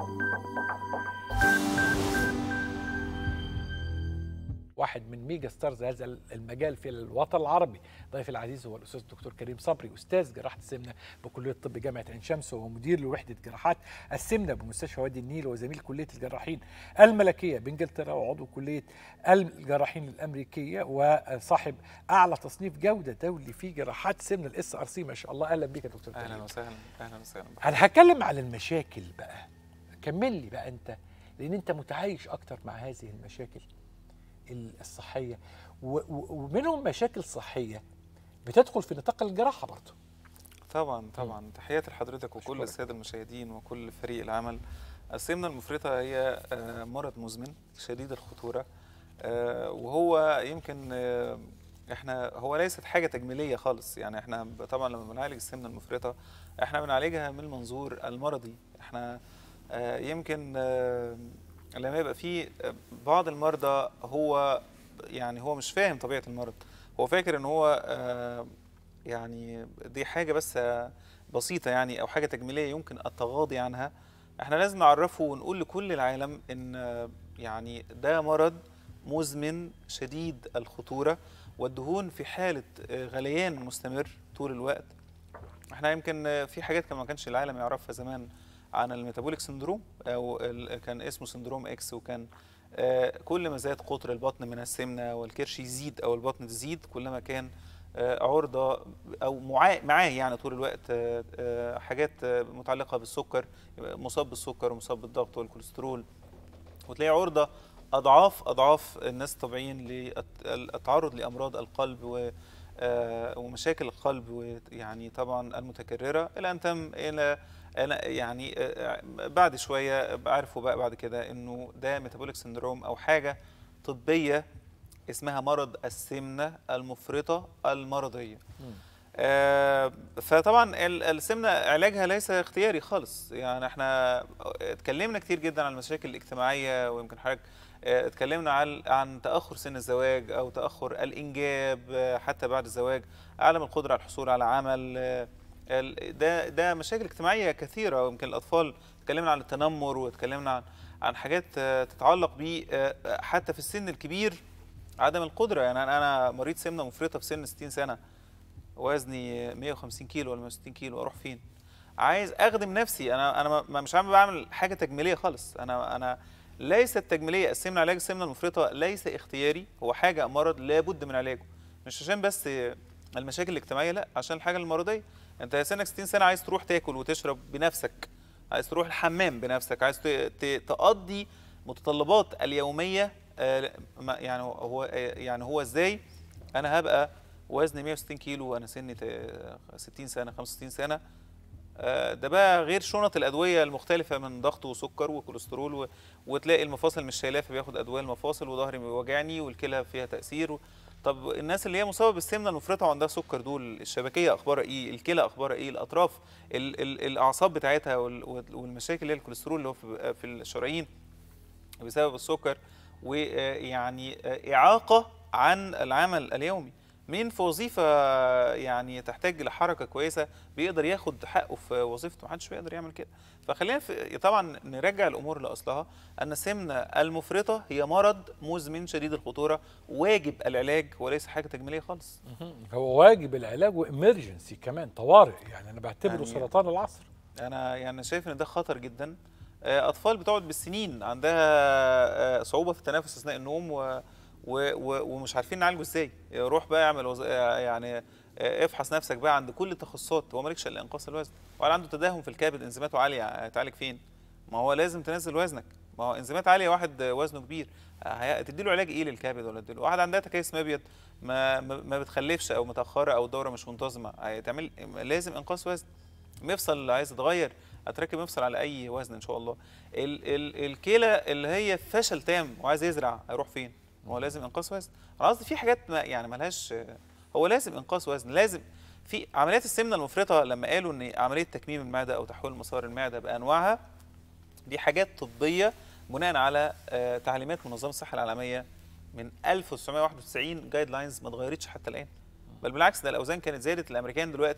واحد من ميجا ستارز هذا المجال في الوطن العربي ضيف العزيز هو الاستاذ الدكتور كريم صبري استاذ جراحه السمنه بكليه الطب جامعه عين شمس وهو مدير لوحده جراحات السمنه بمستشفى وادي النيل وزميل كليه الجراحين الملكيه بانجلترا وعضو كليه الجراحين الامريكيه وصاحب اعلى تصنيف جوده دولي في جراحات السمنه الاس ار سي ما شاء الله اهلا بيك يا دكتور كريم اهلا وسهلا اهلا وسهلا انا هتكلم عن المشاكل بقى كمل لي بقى انت لان انت متعايش اكتر مع هذه المشاكل الصحيه و- و- ومنهم مشاكل صحيه بتدخل في نطاق الجراحه برضه طبعا طبعا تحياتي لحضرتك وكل أشكرك. الساده المشاهدين وكل فريق العمل السمنه المفرطه هي آه، مرض مزمن شديد الخطوره آه، وهو يمكن آه، احنا هو ليست حاجه تجميليه خالص يعني احنا ب- طبعا لما بنعالج السمنه المفرطه احنا بنعالجها من المنظور المرضي احنا آه، يمكن آه، لما يبقى في آه، بعض المرضى هو يعني هو مش فاهم طبيعه المرض هو فاكر ان هو آه، يعني دي حاجه بس آه، بسيطه يعني او حاجه تجميليه يمكن التغاضي عنها احنا لازم نعرفه ونقول لكل العالم ان آه، يعني ده مرض مزمن شديد الخطوره والدهون في حاله آه، غليان مستمر طول الوقت احنا يمكن آه، في حاجات كان ما كانش العالم يعرفها زمان عن الميتابوليك سندروم او ال- كان اسمه سندروم اكس وكان آه، كل ما زاد قطر البطن من السمنه والكرش يزيد او البطن تزيد كلما كان آه، عرضه او معاه معاه يعني طول الوقت آه، آه، حاجات آه، متعلقه بالسكر يبقى مصاب بالسكر ومصاب بالضغط والكوليسترول وتلاقي عرضه اضعاف اضعاف الناس الطبيعيين للتعرض لامراض القلب و آه، ومشاكل القلب ويعني طبعا المتكرره الى ان تم الى أنا يعني آه، بعد شويه بعرفوا بقى بعد كده انه ده ميتابوليك سندروم او حاجه طبيه اسمها مرض السمنه المفرطه المرضيه آه، فطبعا ال- السمنه علاجها ليس اختياري خالص يعني احنا اتكلمنا كتير جدا عن المشاكل الاجتماعيه ويمكن حضرتك آه، اتكلمنا عن عن تاخر سن الزواج او تاخر الانجاب آه، حتى بعد الزواج عدم القدره على الحصول على عمل آه، ال- ده ده مشاكل اجتماعيه كثيره ويمكن الاطفال اتكلمنا عن التنمر واتكلمنا عن عن حاجات آه، تتعلق ب حتى في السن الكبير عدم القدره يعني انا أنا مريض سمنه مفرطه في سن 60 سنه وزني 150 كيلو ولا 160 كيلو اروح فين عايز اخدم نفسي انا انا ما- مش عامل بعمل حاجه تجميليه خالص انا انا ليست تجميليه السمنه علاج السمنه المفرطه ليس اختياري هو حاجه مرض لابد من علاجه مش عشان بس المشاكل الاجتماعيه لا عشان الحاجه المرضيه انت سنك 60 سنه عايز تروح تاكل وتشرب بنفسك عايز تروح الحمام بنفسك عايز ت- ت- تقضي متطلبات اليوميه آه، ما- يعني هو آه، يعني هو ازاي انا هبقى وزني 160 كيلو وانا سني ت- 60 سنه 65 سنه آه، ده بقى غير شنط الادويه المختلفه من ضغط وسكر وكوليسترول و... وتلاقي المفاصل مش شايلاه فبياخد ادويه المفاصل وظهري بيوجعني والكلى فيها تاثير و... طب الناس اللي هي مصابه بالسمنه المفرطه وعندها سكر دول الشبكيه اخبارها ايه الكلى اخبارها ايه الاطراف ال... ال... الاعصاب بتاعتها وال... وال- والمشاكل اللي هي الكوليسترول اللي هو في, في الشرايين بسبب السكر ويعني اعاقه عن العمل اليومي مين في وظيفه يعني تحتاج لحركه كويسه بيقدر ياخد حقه في وظيفته محدش بيقدر يعمل كده فخلينا في طبعا نرجع الامور لاصلها ان السمنه المفرطه هي مرض مزمن شديد الخطوره واجب العلاج وليس حاجه تجميليه خالص هو واجب العلاج وامرجنسي كمان طوارئ يعني انا بعتبره يعني- سرطان العصر انا يعني شايف ان ده خطر جدا آه، اطفال بتقعد بالسنين عندها آه، صعوبه في التنفس اثناء النوم و و و ومش عارفين نعالجه ازاي روح بقى اعمل وز... آه، يعني آه، افحص نفسك بقى عند كل التخصصات هو مالكش الا انقاص الوزن ولا عنده تداهم في الكبد انزيماته عاليه هتعالج فين ما هو لازم تنزل وزنك ما هو انزيمات عاليه واحد وزنه كبير تدي له علاج ايه للكبد ولا تدي له واحد عندها تكيس مبيض ما ما ما بتخلفش او متاخره او الدوره مش منتظمه هتعمل لازم انقاص وزن مفصل عايز يتغير هتركب مفصل على اي وزن ان شاء الله ال ال الكلى اللي هي فشل تام وعايز يزرع هيروح فين هو لازم انقاص وزن انا قصدي في حاجات ما يعني ملهاش هو لازم انقاص وزن لازم في عمليات السمنه المفرطه لما قالوا ان عمليه تكميم المعده او تحويل مسار المعده بانواعها دي حاجات طبيه بناء على آه، تعليمات منظمه الصحه العالميه من 1991 جايد لاينز ما اتغيرتش حتى الان بل بالعكس ده الاوزان كانت زادت الامريكان دلوقتي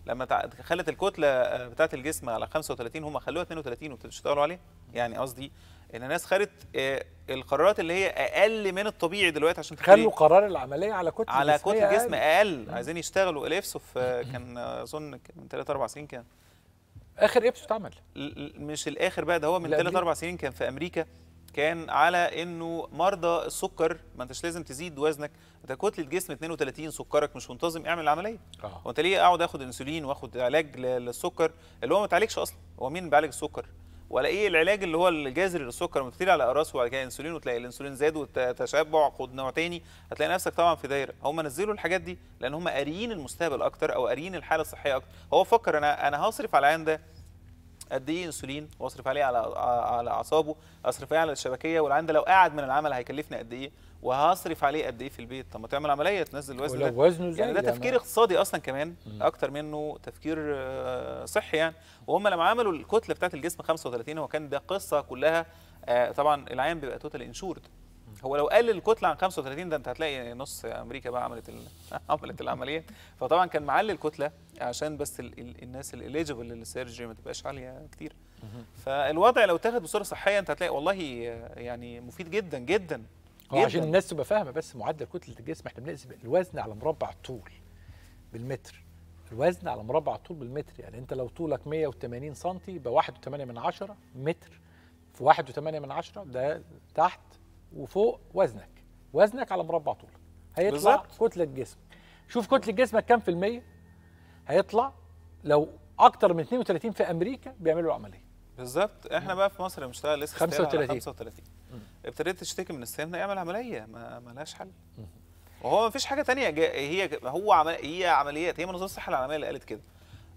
لما تع- خلت الكتله آه، بتاعه الجسم على 35 هم خلوها 32 وابتدوا يشتغلوا عليها يعني قصدي ان الناس خدت آه، القرارات اللي هي اقل من الطبيعي دلوقتي عشان تبتدي- خلوا قرار العمليه على كتله على جسمية كتله الجسم أقل. اقل عايزين يشتغلوا الافسوف آه، كان آه، اظن كان من 3 4 سنين كان اخر ابسو اتعمل ل- ل- مش الاخر بقى ده هو من اللي 3 قبليه. 4 سنين كان في امريكا كان على انه مرضى السكر ما انتش لازم تزيد وزنك انت كتله جسم 32 سكرك مش منتظم اعمل العمليه اه هو انت ليه اقعد اخد انسولين واخد علاج ل- للسكر اللي هو ما تعالجش اصلا هو مين بيعالج السكر ولا ايه العلاج اللي هو الجذري للسكر لما تبتدي على اقراص وبعد كده انسولين وتلاقي الانسولين زاد وتشبع خد نوع تاني هتلاقي نفسك طبعا في دايره هم نزلوا الحاجات دي لان هم قاريين المستقبل اكتر او قاريين الحاله الصحيه اكتر هو فكر انا انا هصرف على العيان ده قد ايه انسولين واصرف عليه على على اعصابه اصرف عليه على الشبكيه والعيان ده لو قعد من العمل هيكلفني قد ايه وهصرف عليه قد ايه في البيت طب ما تعمل عمليه تنزل الوزن ده ولو وزنه زاد يعني ده لما- تفكير اقتصادي اصلا كمان اكتر منه تفكير آه، صحي يعني وهم لما عملوا الكتله بتاعت الجسم 35 هو كان ده قصه كلها آه، طبعا العيان بيبقى توتال انشورد هو لو قلل الكتله عن 35 ده انت هتلاقي نص امريكا بقى عملت ال... عملت العمليه فطبعا كان معلي الكتله عشان بس ال... ال... الناس الاليجبل للسيرجري ما تبقاش عاليه كتير فالوضع لو اتاخد بصوره صحيه انت هتلاقي والله آه، يعني مفيد جدا جدا هو عشان جداً. الناس تبقى فاهمه بس معدل كتله الجسم احنا بنقسم الوزن على مربع الطول بالمتر الوزن على مربع الطول بالمتر يعني انت لو طولك 180 سم يبقى 1.8 من عشرة متر في 1.8 من عشرة ده تحت وفوق وزنك وزنك على مربع طولك هيطلع بالظبط. كتله جسم شوف كتله جسمك كام في المية هيطلع لو اكتر من 32 في امريكا بيعملوا العمليه بالظبط احنا بقى في مصر بنشتغل لسه 35. 35 ابتديت تشتكي من السمنه اعمل عمليه ما ملهاش حل وهو ما فيش حاجه تانية جا- هي هو عمل هي عمليات هي منظمه الصحه العالميه اللي قالت كده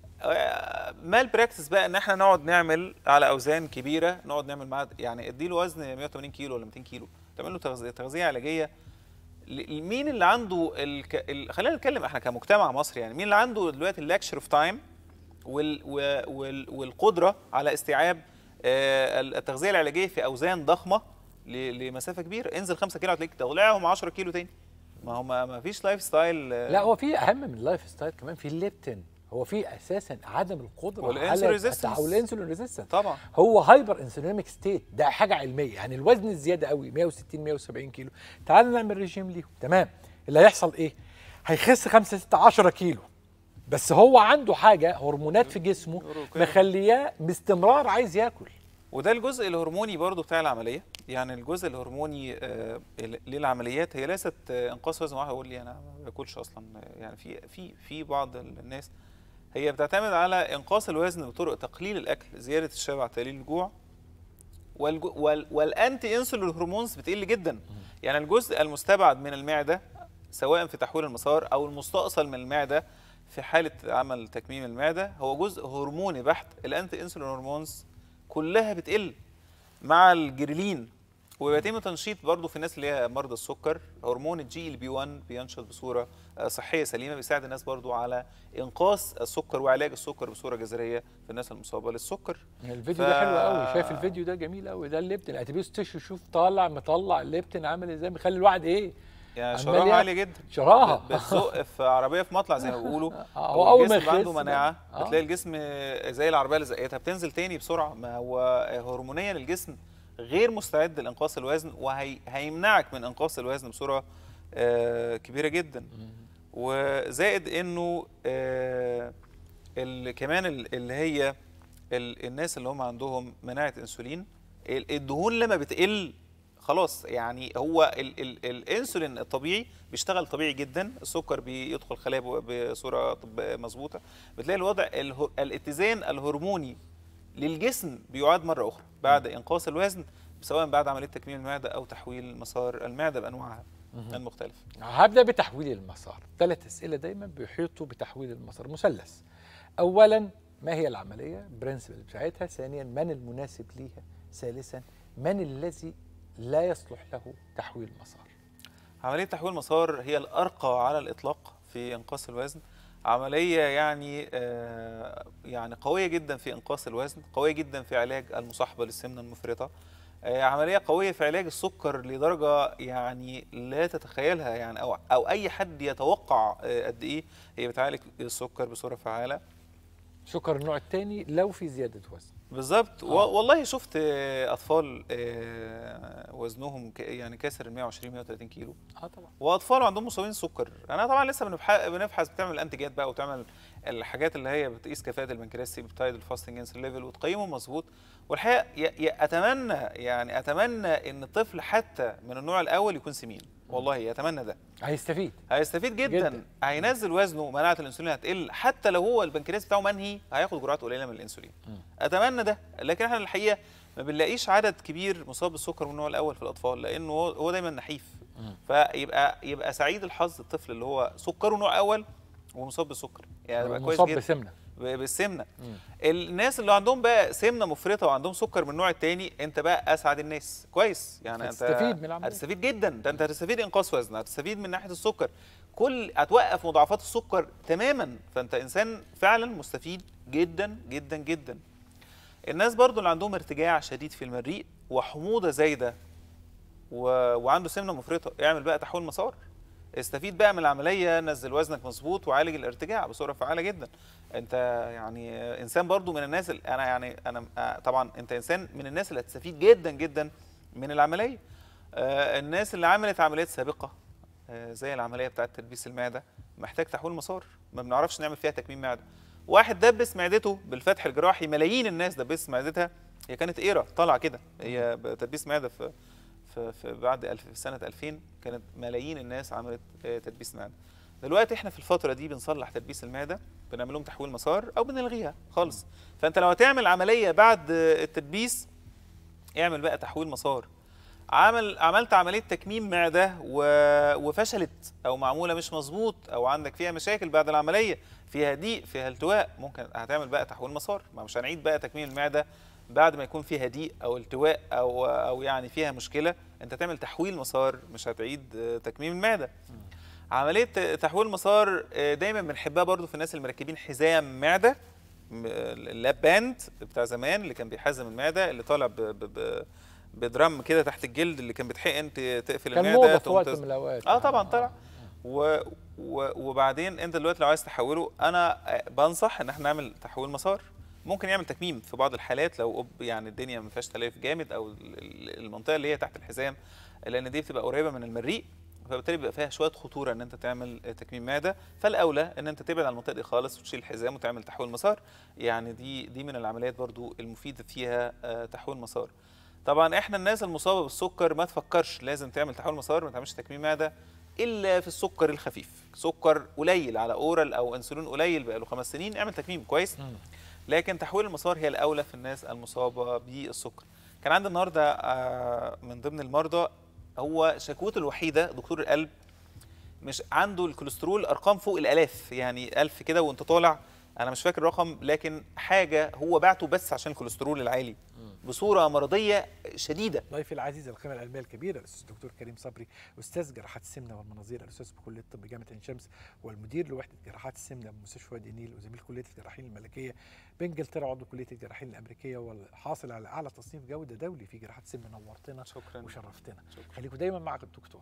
آه، مال براكتس بقى ان احنا نقعد نعمل على اوزان كبيره نقعد نعمل معاه يعني اديله وزن 180 كيلو ولا 200 كيلو تعمل له تغذيه تغذيه علاجيه ل- مين اللي عنده الك... ال... خلينا نتكلم احنا كمجتمع مصري يعني مين اللي عنده دلوقتي اللاكشر اوف تايم وال... و- وال... والقدره على استيعاب آه، التغذيه العلاجيه في اوزان ضخمه ل... لمسافه كبيره انزل 5 كيلو هتلاقيك طلعهم 10 كيلو تاني ما هو ما ما فيش لايف ستايل آه، لا هو في اهم من اللايف ستايل كمان في الليبتين هو في اساسا عدم القدره والإنسولين resistance. والانسولين ريزيستنس طبعا هو هايبر انسولينيميك ستيت ده حاجه علميه يعني الوزن الزياده قوي 160 170 كيلو تعال نعمل ريجيم ليهم تمام اللي هيحصل ايه هيخس 5 6 10 كيلو بس هو عنده حاجه هرمونات في جسمه نيوروكيميكال. مخلياه باستمرار عايز ياكل وده الجزء الهرموني برضو بتاع العمليه يعني الجزء الهرموني آه، ال- للعمليات هي ليست آه، انقاص وزن واحد يقول لي انا ما باكلش اصلا آه، يعني في في في بعض الناس هي بتعتمد على انقاص الوزن بطرق تقليل الاكل زياده الشبع تقليل الجوع والجو وال والانتي انسولين هرمونز بتقل جدا يعني الجزء المستبعد من المعده سواء في تحويل المسار او المستأصل من المعده في حاله عمل تكميم المعده هو جزء هرموني بحت الانتي انسولين هرمونز كلها بتقل مع الجريلين وبيتم تنشيط برضه في الناس اللي هي مرضى السكر هرمون الجي ال بي 1 بينشط بصوره آه، صحيه سليمه بيساعد الناس برضه على انقاص السكر وعلاج السكر بصوره جذريه في الناس المصابه للسكر الفيديو ف- ده حلو قوي شايف الفيديو ده جميل قوي ده الليبتين اتبيوس تشو شوف طالع مطلع الليبتين عامل ازاي مخلي الواحد ايه يعني عمال شراهه ياكل. عاليه جدا شراهه بتزق في عربيه في مطلع زي ما بيقولوا آه، هو اول ما الجسم عنده يخس مناعه آه. بتلاقي الجسم زي العربيه اللي زقتها بتنزل تاني بسرعه ما هو هرمونيا الجسم غير مستعد لانقاص الوزن وهيمنعك من انقاص الوزن بصوره آه، كبيره جدا وزائد انه آه، ال- كمان ال- اللي هي ال- الناس اللي هم عندهم مناعه انسولين ال- الدهون لما بتقل خلاص يعني هو ال ال الانسولين الطبيعي بيشتغل طبيعي جدا السكر بيدخل خلايا ب- بصوره طب- مظبوطه بتلاقي الوضع اله- الاتزان الهرموني للجسم بيعاد مره اخرى بعد انقاص الوزن سواء بعد عمليه تكميم المعده او تحويل مسار المعده بانواعها المختلفه هبدا بتحويل المسار ثلاث اسئله دايما بيحيطوا بتحويل المسار مثلث اولا ما هي العمليه برنسبل بتاعتها ثانيا من المناسب ليها ثالثا من الذي لا يصلح له تحويل المسار عملية تحويل مسار هي الأرقى على الإطلاق في إنقاص الوزن عملية يعني آه، يعني قوية جدا في إنقاص الوزن قوية جدا في علاج المصاحبة للسمنة المفرطة آه، عملية قوية في علاج السكر لدرجة يعني لا تتخيلها يعني أو أو أي حد يتوقع آه، قد إيه هي بتعالج السكر بصورة فعالة سكر النوع الثاني لو في زياده وزن بالظبط آه. و- والله شفت آه، اطفال آه، وزنهم ك- يعني كاسر ال 120 130 كيلو اه طبعا واطفال عندهم مصابين سكر انا طبعا لسه بنبح- بنبحث بتعمل انتيجات بقى وتعمل الحاجات اللي هي بتقيس كفاءه البنكرياس بتايد الفاستنج انسولين ليفل وتقيمهم مظبوط والحقيقه ي- ي- اتمنى يعني اتمنى ان الطفل حتى من النوع الاول يكون سمين والله اتمنى ده هيستفيد هيستفيد جدا, جداً. جداً. هينزل وزنه مناعه الانسولين هتقل حتى لو هو البنكرياس بتاعه منهي هياخد جرعات قليله من الانسولين مم. اتمنى ده لكن احنا الحقيقه ما بنلاقيش عدد كبير مصاب بالسكر من النوع الاول في الاطفال لانه هو هو دايما نحيف مم. فيبقى يبقى سعيد الحظ الطفل اللي هو سكره نوع اول ومصاب بالسكر يعني يبقى كويس مصاب جدا بسمنه ب- بالسمنه مم. الناس اللي عندهم بقى سمنه مفرطه وعندهم سكر من النوع الثاني انت بقى اسعد الناس كويس يعني انت هتستفيد من العملية. هتستفيد جدا ده انت هتستفيد انقاص وزن هتستفيد من ناحيه السكر كل هتوقف مضاعفات السكر تماما فانت انسان فعلا مستفيد جدا جدا جدا الناس برضو اللي عندهم ارتجاع شديد في المريء وحموضه زايده و... وعنده سمنه مفرطه اعمل بقى تحويل مسار استفيد بقى من العمليه نزل وزنك مظبوط وعالج الارتجاع بصوره فعاله جدا انت يعني انسان برضو من الناس اللي انا يعني انا آه، طبعا انت انسان من الناس اللي هتستفيد جدا جدا من العمليه آه، الناس اللي عملت عمليات سابقه آه، زي العمليه بتاعه تدبيس المعده محتاج تحويل مسار ما بنعرفش نعمل فيها تكميم معده واحد دبس معدته بالفتح الجراحي ملايين الناس دبست معدتها هي كانت ايرا طالعه كده هي تدبيس معده في في, في بعد الف في سنه 2000 كانت ملايين الناس عملت آه، تدبيس معده دلوقتي احنا في الفتره دي بنصلح تدبيس المعده بنعمل لهم تحويل مسار او بنلغيها خالص فانت لو هتعمل عمليه بعد آه، التدبيس اعمل بقى تحويل مسار عمل عملت عمليه تكميم معده و... وفشلت او معموله مش مظبوط او عندك فيها مشاكل بعد العمليه فيها ضيق فيها التواء ممكن هتعمل بقى تحويل مسار ما مش هنعيد بقى تكميم المعده بعد ما يكون فيها ضيق او التواء او او يعني فيها مشكله انت تعمل تحويل مسار مش هتعيد آه، تكميم المعده عمليه ت- تحويل مسار آه، دايما بنحبها برضو في الناس اللي مركبين حزام معده م- اللاب باند بتاع زمان اللي كان بيحزم المعده اللي طالع ب ب ب بدرام كده تحت الجلد اللي كان بتحقن ت- تقفل كان المعده موضه في تقوم وقت تز- من الاوقات اه طبعا طلع و... و... وبعدين انت دلوقتي لو عايز تحوله انا بنصح ان احنا نعمل تحويل مسار ممكن يعمل تكميم في بعض الحالات لو أب يعني الدنيا ما فيهاش تليف جامد او ال- ال- المنطقه اللي هي تحت الحزام لان دي بتبقى قريبه من المريء فبالتالي بيبقى فيها شويه خطوره ان انت تعمل تكميم معده فالاولى ان انت تبعد عن المنطقه دي خالص وتشيل الحزام وتعمل تحويل مسار يعني دي دي من العمليات برضو المفيده فيها آه، تحويل مسار طبعا احنا الناس المصابه بالسكر ما تفكرش لازم تعمل تحويل مسار ما تعملش تكميم معده الا في السكر الخفيف سكر قليل على اورال او انسولين قليل بقاله خمس سنين اعمل تكميم كويس مم. لكن تحويل المسار هي الاولى في الناس المصابه بالسكر كان عندي النهارده آه، من ضمن المرضى هو شكوته الوحيده دكتور القلب مش عنده الكوليسترول ارقام فوق الالاف يعني ألف كده وانت طالع انا مش فاكر الرقم لكن حاجه هو بعته بس عشان الكوليسترول العالي بصوره مرضيه شديده ضيفي العزيز القيمه العلميه الكبيره الاستاذ الدكتور كريم صبري استاذ جراحات السمنه والمناظير الاستاذ بكليه الطب جامعه عين شمس والمدير لوحده جراحات السمنه بمستشفى وادي النيل وزميل كليه الجراحين الملكيه بانجلترا عضو كليه الجراحين الامريكيه والحاصل على اعلى تصنيف جوده دولي في جراحات السمنه نورتنا شكرا وشرفتنا شكرا خليكم دايما معك الدكتور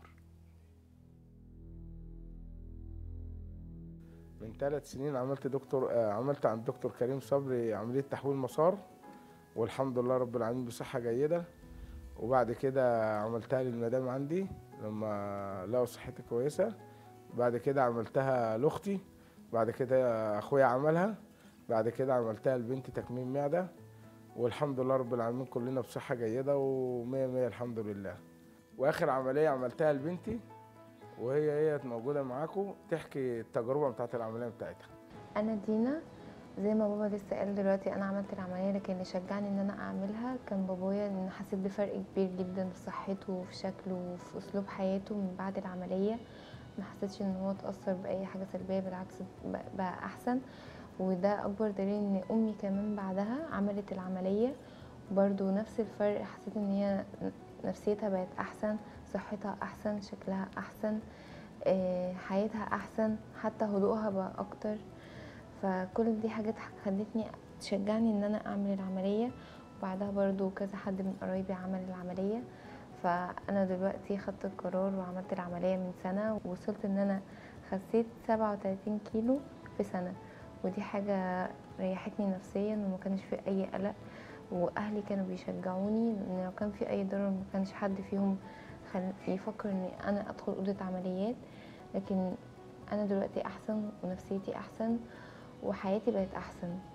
من ثلاث سنين عملت دكتور آه، عملت عند دكتور كريم صبري عملية تحويل مسار والحمد لله رب العالمين بصحة جيدة وبعد كده عملتها للمدام عندي لما لقوا صحتي كويسة بعد كده عملتها لأختي بعد كده أخويا عملها بعد كده عملتها لبنتي تكميم معدة والحمد لله رب العالمين كلنا بصحة جيدة ومية مية الحمد لله وآخر عملية عملتها لبنتي وهي هي موجودة معاكم تحكي التجربة بتاعت العملية بتاعتها انا دينا زي ما بابا لسه قال دلوقتي انا عملت العمليه لكن اللي شجعني ان انا اعملها كان بابايا ان حسيت بفرق كبير جدا في صحته وفي شكله وفي اسلوب حياته من بعد العمليه ما حسيتش ان هو اتاثر باي حاجه سلبيه بالعكس ب- بقى احسن وده اكبر دليل ان امي كمان بعدها عملت العمليه برضو نفس الفرق حسيت ان هي نفسيتها بقت احسن صحتها احسن شكلها احسن آه، حياتها احسن حتى هدوءها بقى اكتر فكل دي حاجات خلتني تشجعني ان انا اعمل العمليه وبعدها برضو كذا حد من قرايبي عمل العمليه فانا دلوقتي خدت القرار وعملت العمليه من سنه ووصلت ان انا خسيت 37 كيلو في سنه ودي حاجه ريحتني نفسيا وما كانش في اي قلق واهلي كانوا بيشجعوني ان لو كان في اي ضرر ما كانش حد فيهم خل... يفكر ان انا ادخل اوضه عمليات لكن انا دلوقتي احسن ونفسيتي احسن وحياتي بقت احسن